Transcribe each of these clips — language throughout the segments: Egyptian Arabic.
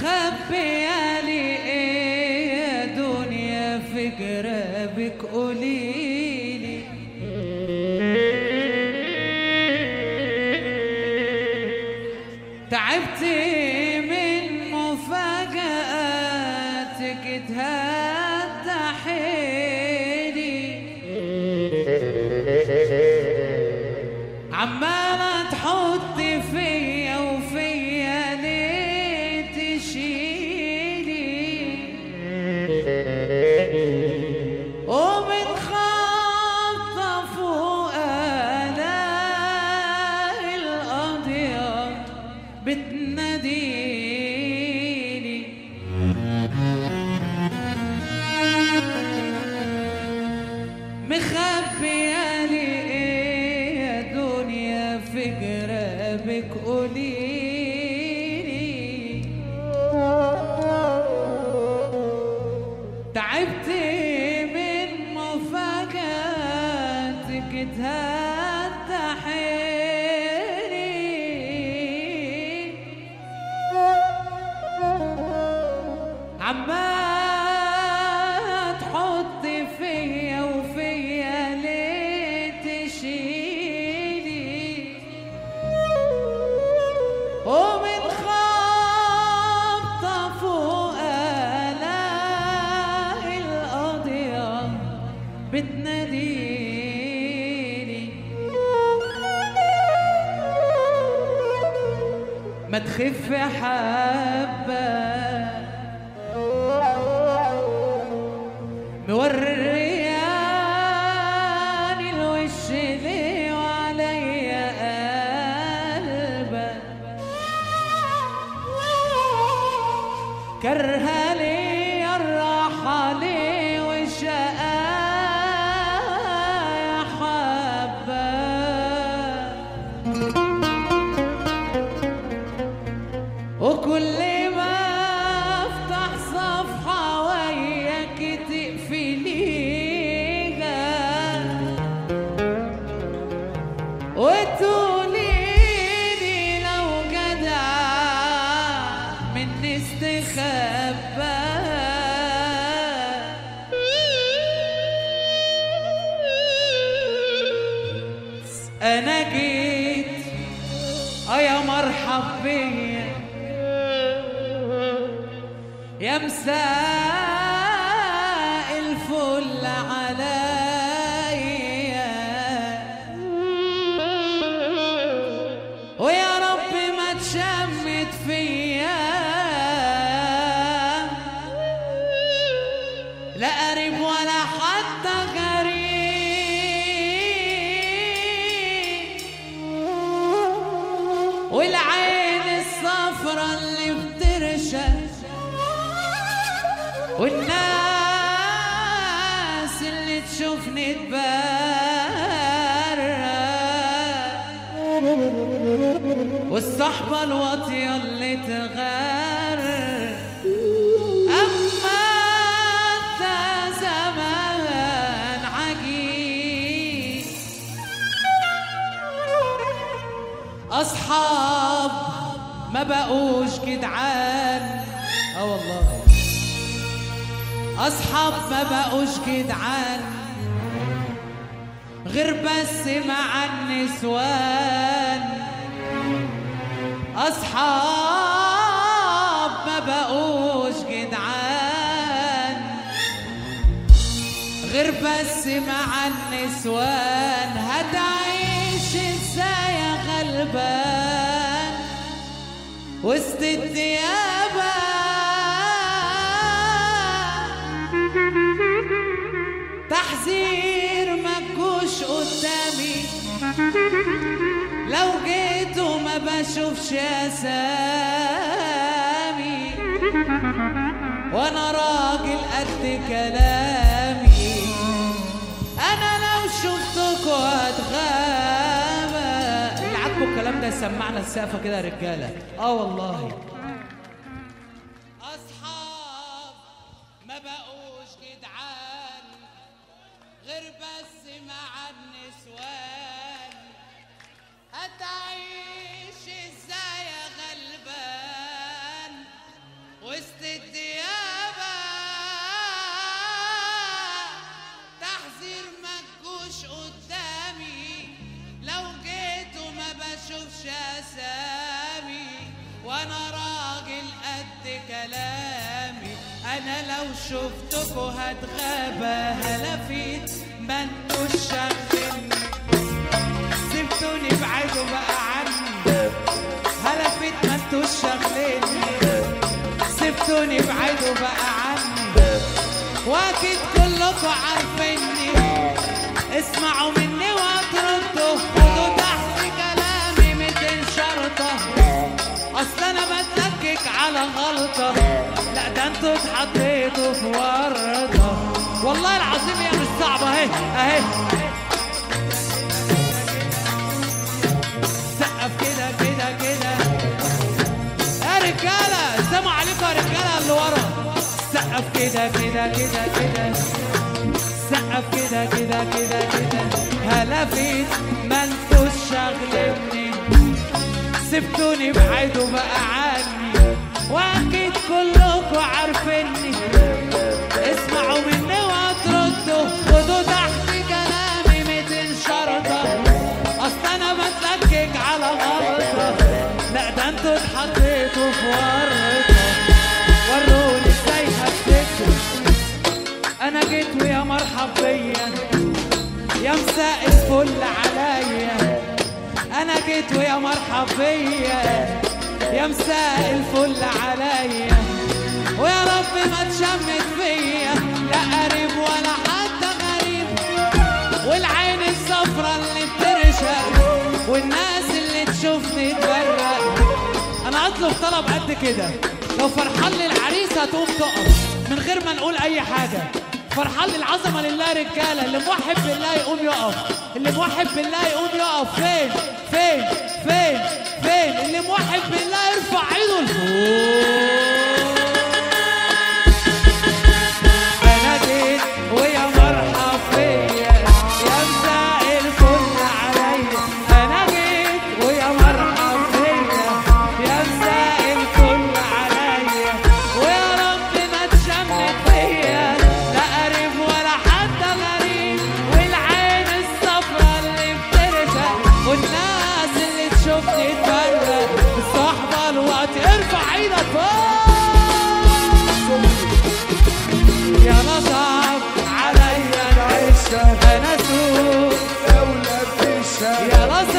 مخبية لي ايه يا دنيا في جرابك قوليلي تعبت من مفاجآتك تهدى حيلي عمالة تحط فيا وفيا ليه تشيلي ومن خطف آلاء القضية بتناديني مخبية لي ايه يا دنيا في جرابك قوليلي تعبت من مفاجاتك تهدى حيلي عمال تحط فيا وفيا ليه تشيلي ومن خبطة فوق آلاء القضية بتناديني ما تخف حبة مورياني الوش ليه وعليا قلبك كرهة لي الراحة لي والشقاء يا حبة وكل ما افتح صفحة وياك تقفليها وتقوليلي لو جدع مني استخبى انا جيت اه يا مرحب بيا يا مساء الفل عليا ويا رب ما تشمت فيا لا قريب ولا حتى غريب والعين الصفرا اللي بترشد والناس اللي تشوفني تبرر والصحبة الواطية اللي تغار أما أنت زمان عجيب أصحاب ما بقوش جدعان اه والله أصحاب ما بقوش جدعان غير بس مع النسوان أصحاب ما بقوش جدعان غير بس مع النسوان هتعيش ازاي يا غلبان وسط الديابة تحذير ما تجوش قدامي لو جيت وما بشوفش اسامي وانا راجل قد كلامي انا لو شفتكوا هتغابى اللي عاجبه الكلام ده يسمعنا السقفه كده يا رجاله اه والله اصحاب ما بقوش جدعان غير بس مع النسوان هتعيش ازاي يا غلبان كلامي انا لو شفتكوا هتغابى هلفيت ما انتوش شاغليني سبتوني بعيدوا بقى عني هلفيت ما انتوش شاغليني سبتوني بعيدوا بقى عني واكيد كلكوا عارفيني اسمعوا مني واتردوا خدوا تحت كلامي 200 شرطة اصل انا بتلكك على غلطة لا ده انتوا اتحطيتوا في ورطة والله العظيم هي مش صعبة اهي اهي سقف كده كده كده يا رجالة سلام عليكم يا رجالة اللي ورا سقف كده كده كده كده سقف كده كده كده كده هلفيت ما انتوش شاغليني سبتوني بعيد وبقى عني واكيد كلكوا عارفيني اسمعوا مني وهتردوا خدوا تحت كلامي 200 شرطة اصل انا بتلكك على غلطة لا ده انتوا اتحطيتوا في ورطة وروني ازاي هتفتوا انا جيت ويا مرحب بيا يا مساء الفل عليا انا جيت ويا مرحب بيا يا مساء الفل عليا ويا رب ما تشمت فيا لا قريب ولا حتى غريب والعين الصفرا اللي بترشق والناس اللي تشوفني تبرق انا اطلب طلب قد كده لو فرحان للعريس هتقوم تقف من غير ما نقول اي حاجه فرحان للعظمه لله رجاله اللي موحد بالله يقوم يقف اللي موحد بالله يقوم يقف فين فين فين فين اللي موحد بالله يرفع ايده لفوق انا جيت ويا مرحب فيا يا مساء الفل عليا انا جيت ويا مرحب فيا يا مساء الفل عليا ويا رب ما تشمت فيا لا قريب ولا حتى غريب والعين الصفرا اللي بترشق والناس اللي تشوفني تفرق الصحبه الوقت ارفع ايدك فوق يا لطف عليا العشة أنا سوق دولة بيشا يا لطف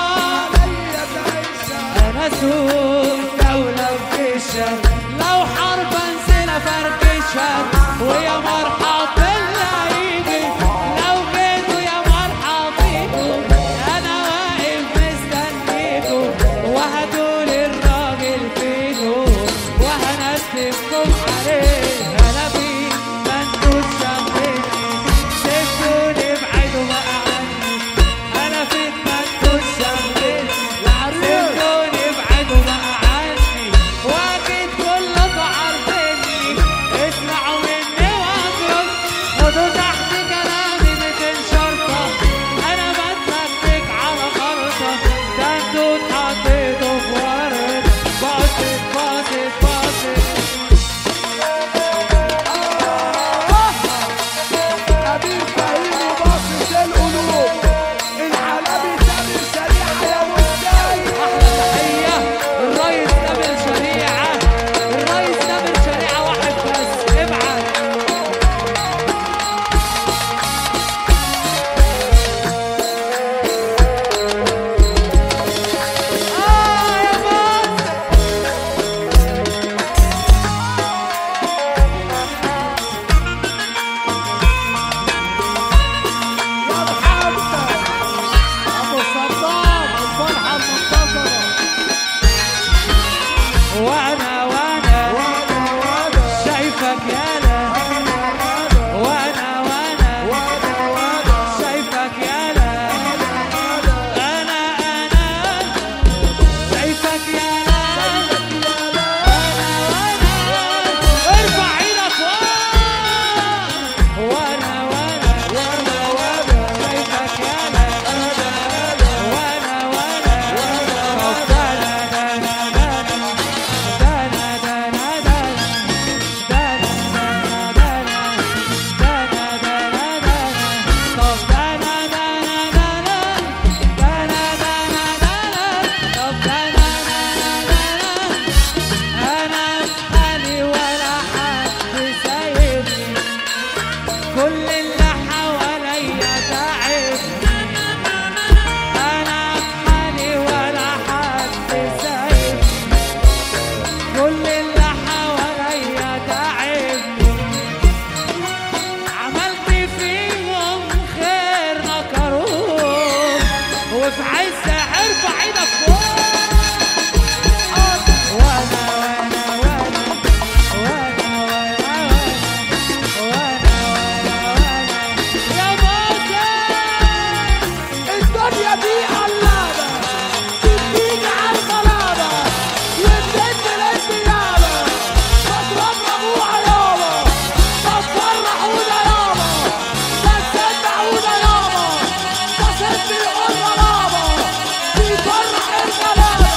أنا سوق دولة بكشة لو حرب انزل افركشها ويا مرحب بالله يجي لو جيتوا يا مرحب بيكوا أنا واقف مستنيكوا وهدول الراجل فيكوا وهنسلمكم عليه أنا فيك ما انتوش شاغليني سيبوني بعيدوا بقى عني أنا فيك ما انتوش شاغليني سيبوني بعيدوا بقى عني واكيد كلكوا عارفيني اسمعوا مني وفي عز ارفع ايدك فوق وانا وانا وانا وانا وانا وانا وانا وانا يا بابا الدنيا دي قلابة تديك على الغلابة يديك للديابة بضرب ابوها يابا بفرح وده يابا بتصدع وده يابا بصد يقول غلابة بيفرح الغلابة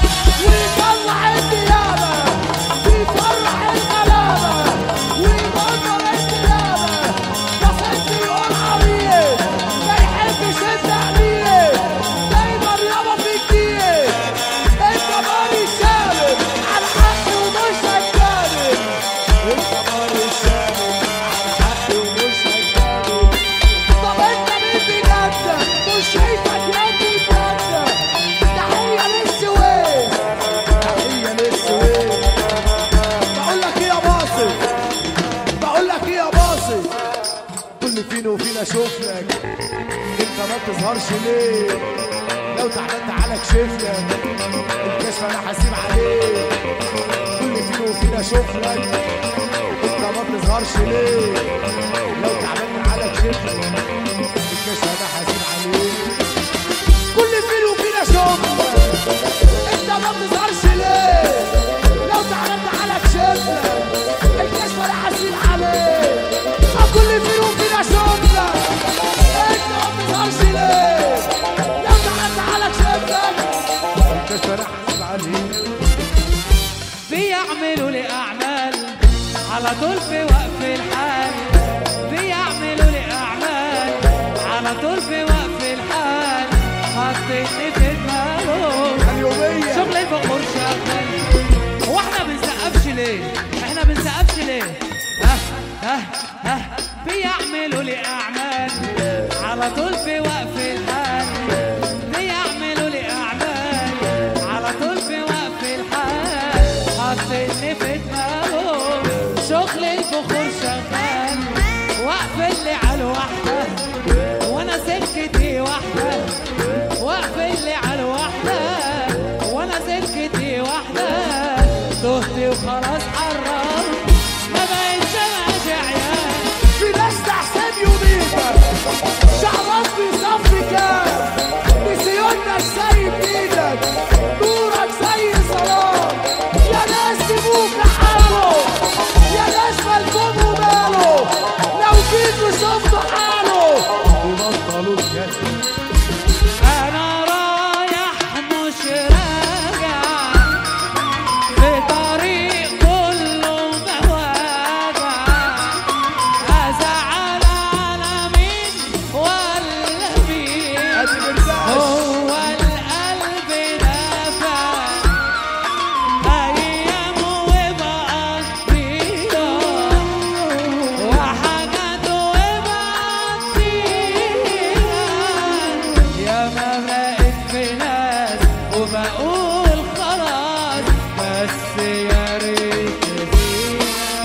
ويطلع الديابة بيفرح الغلابة ويبطل الديابة بصد يقول عريض ما يحبش التعليل دايما يابا في كتير انت ماري شامل على حقي ومش هتجادل انت ماري شامل على حقي ومش هتجادل طب انت مين بجد مش شايفك يا ابني بجد تحية للسويس تحية للسويس بقول لك ايه يا باصي بقول لك ايه يا باصي كل فينا وفينا شوفلك انت ما بتظهرش ليه لو تعبان تعالى اكشف لك الكشف انا حاسب عليه كل فينا وفينا شوفلك انت ما بتظهرش ليه لو تعبان تعالى اكشف لك الكشف انا حاسب عليه كل فينا وفينا شوفلك انت ما بتظهرش ليه لو تعبان تعالى اكشف لك الكشف انا حاسب عليه اه كل فينا وفينا شوفلك انت ما بتظهرش ليه لو تعبان تعالى اكشف لك الكشف انا حاسب عليه بيعملوا لي اعمال على طول في وقف الحال بيعملوا لي اعمال على طول في وقف الحال حطيتني في دماغهم اليومية شغل البقور شغال هو احنا بنسقفش ليه؟ احنا بنسقفش ليه؟ ها ها ها بيعملوا لي اعمال على طول في وقف الحال بيعملوا لي اعمال على طول في وقف الحال حاطيني في دماغهم شغل البخور شغال وقف اللي على الوحده وانا سكتي واحده وقف اللي على الوحده وانا سكتي واحده تهتي وخلاص حرام ما بقتش ماشي عيال في ناس تحسب يوميها شعرك بيصفي كام نسيونك سايب ايدك نورك زي صلاة يا ناس سيبوك لحاله يا ناس مالكم وماله لو جيتوا شفتوا حاله وبطلوا الجد انا رايح مش راجع في طريق كله مواجع ازعل على مين ولا مين ادي مرتاح هو القلب دافع ايام وبقضيها وحاجات وبعديها يا ما بقيت في ناس وبقول خلاص بس يا ريت فيها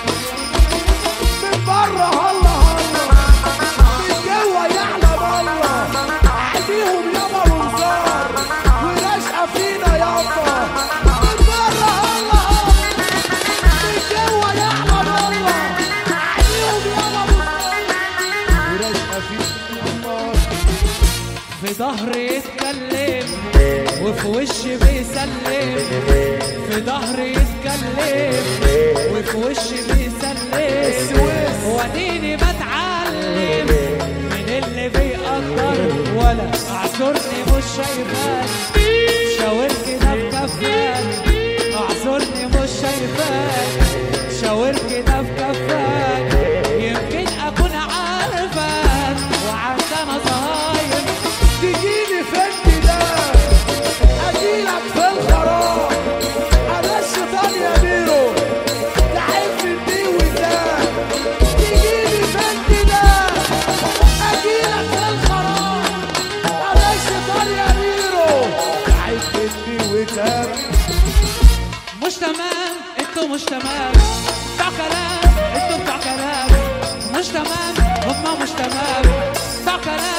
من بره هلا هلا من جوه يعلم الله عديهم يابا وزار وراشقه فينا يابا من بره هلا هلا من جوه يعلم الله عديهم يابا وزار وراشقه فينا يابا في ظهري يتكلم وفي وشي بيسلم في ظهري يتكلم وفي وشي بيسلم واديني بتعلم من اللي بيقدر ولا اعذرني مش شايفاك شاور كده بكفاك اعذرني مش شايفاك شاور كده بكفاك يمكن اكون عارفك وعندنا صهايب تجيني في الجدال اجيلك في الخراب انا الشيطان يا بيرو تعب دي وده تجيني في الجدال اجيلك في الخراب انا الشيطان يا بيرو تعب دي وده مش تمام انتوا مش تمام بتاع كلام انتوا بتاع كلام مش تمام هما مش تمام بتاع كلام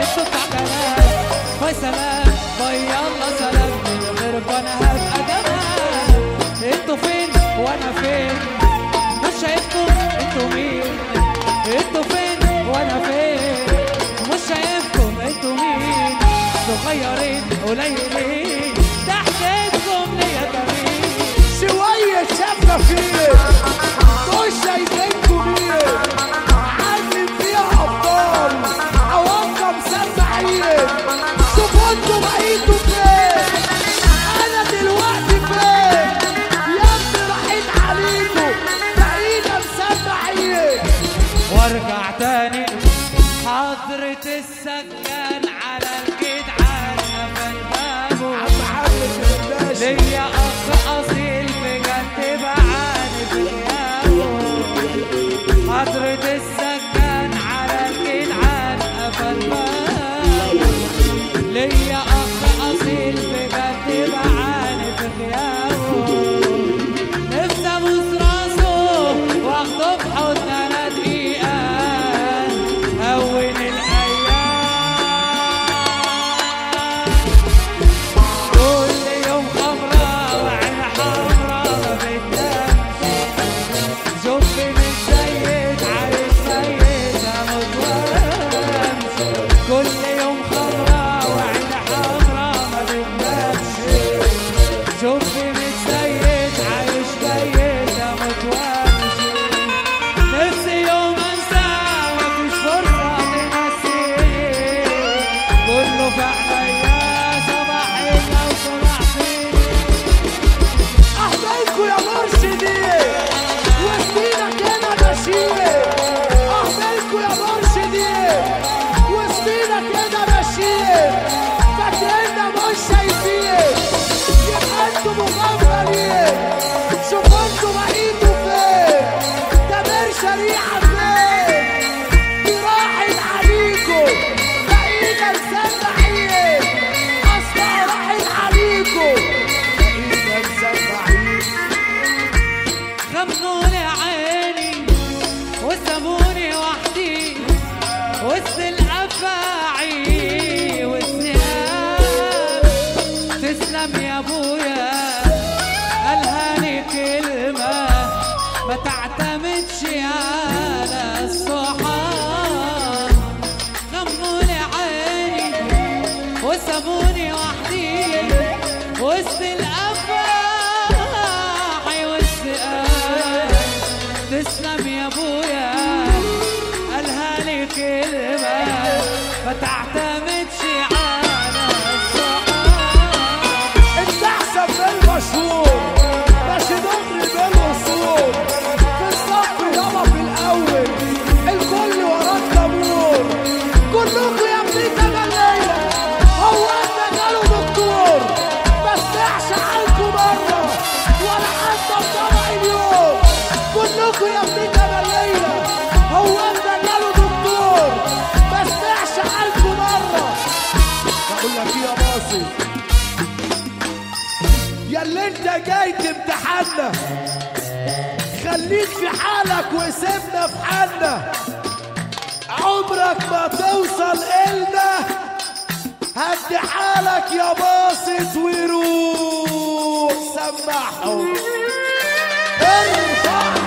انتوا بتاع كلام باي سلام باي يلا سلام من غيركوا انا هبقى تمام انتوا فين وانا فين مش شايفكم انتوا مين انتوا فين وانا فين مش شايفكم انتوا مين صغيرين قليلين تحت ايدكم ليا جميل شوية شافة فيه مش شايفينكوا مين عامل فيها أبطال عواقب مسمعين شوفوا انتوا بقيتوا فين أنا دلوقتي فين يا ابني راحت عليكوا بقينا مسمعين وارجع تاني حضرة السكان على الجدعان قفل بابه محمد الباشا ليا اخ اصيل بجد بعاني في غيابه حضرة السكان على الجدعان قفل بابه ليا اخ اصيل بجد بعاني في غيابه نفسي ابوس راسه واخده في حضن انا دقيقه هون الايام كل يوم خمرة وعين حمرا ما بتنامش شوف متسيد عايش سيد اموت وامشي كل يوم خمرة وعين حمرا ما بتنامش شوف متسيد عايش سيد اموت وامشي نفسي يوم انسى مفيش فرصة تنسيني كله في عينيا صباحي لو سمحتيني أحضنكوا يا مرشدين وسطينا كده ماشيين أحضنكوا يا مرشدين وسطينا كده ماشيين فاكريننا مش شايفين يبقى انتوا مغفلين شوفوا انتوا بقيتوا فين تامر شريعة فين دي راحت عليكم بقينا مسمعين أصلا راحت عليكم بقينا مسمعين خمنوني عيني وسابوني وحدي وسط الافاعي والسهام تسلم يا ابويا قالهاني كلمة ما تعتمدش على الصحاب خمنوني عيني وسابوني وحدي وسط الافاعي والسقام تسلم يا ابويا قالها لي كلمة ما تعتمدش على الصحاب انت احسن من المشهور ماشي دغري بالوصول في الصف يابا في الاول الكل وراك طابور كلكم يا ابني تمليه هو انت جاله دكتور ما سمعش عنكم مره ولا حتى بطبع اليوم كلكم يا ابني تمليه هو انت جاله دكتور ما سمعش عنكم مره بقول لك ايه يا باصي يا اللي انت جاي تمتحنا خليك في حالك وسيبنا في حالنا عمرك ما توصل إلنا هدي حالك يا باصص وروح سمعهم ارفع